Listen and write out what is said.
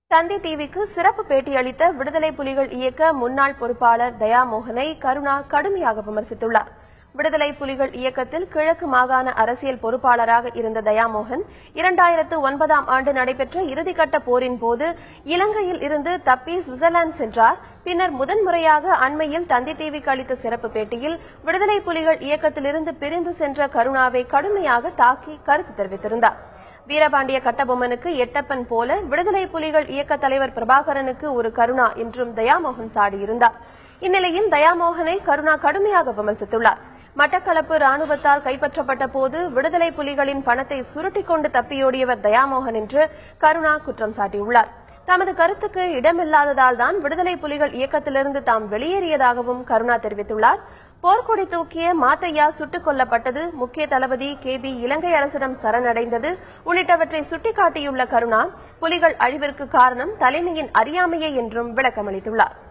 தந்தி டிவிக்கு சிறப்பு பேட்டியளித்த விடுதலை புலிகள் இயக்க முன்னாள் பொறுப்பாளர் தயாமோகனை கருணா கடுமையாக விமர்சித்துள்ளார் விடுதலை புலிகள் இயக்கத்தில் கிழக்கு மாகாண அரசியல் பொறுப்பாளராக இருந்த தயாமோகன் இரண்டாயிரத்து ஒன்பதாம் ஆண்டு நடைபெற்ற இறுதிக்கட்ட போரின் போது இலங்கையில் இருந்து தப்பி சுவிட்சர்லாந்து சென்றார் பின்னர் முதன்முறையாக அண்மையில் தந்தி டிவிக்கு அளித்த சிறப்பு பேட்டியில் விடுதலை புலிகள் இயக்கத்திலிருந்து பிரிந்து சென்ற கருணாவை கடுமையாக தாக்கி கருத்து தெரிவித்திருந்தார் வீரபாண்டிய கட்டபொம்மனுக்கு எட்டப்பன் போல விடுதலை புலிகள் இயக்க தலைவர் பிரபாகரனுக்கு ஒரு கருணா என்றும் தயாமோகன் சாடியிருந்தார் இந்நிலையில் தயாமோகனை கருணா கடுமையாக விமர்சித்துள்ளார் மட்டக்களப்பு ராணுவத்தால் கைப்பற்றப்பட்ட போது விடுதலை புலிகளின் பணத்தை சுருட்டிக் கொண்டு தப்பியோடியவர் தயாமோகன் என்று கருணா குற்றம் சாட்டியுள்ளார் தமது கருத்துக்கு இடமில்லாததால் தான் விடுதலை புலிகள் இயக்கத்திலிருந்து தாம் வெளியேறியதாகவும் கருணா தெரிவித்துள்ளார் போர்க்கொடி தூக்கிய மாத்தையா சுட்டுக் கொல்லப்பட்டது முக்கிய தளபதி கே பி இலங்கை அரசிடம் சரணடைந்தது உள்ளிட்டவற்றை சுட்டிக்காட்டியுள்ள கருணா புலிகள் அழிவிற்கு காரணம் தலைமையின் அறியாமையே என்றும் விளக்கமளித்துள்ளார்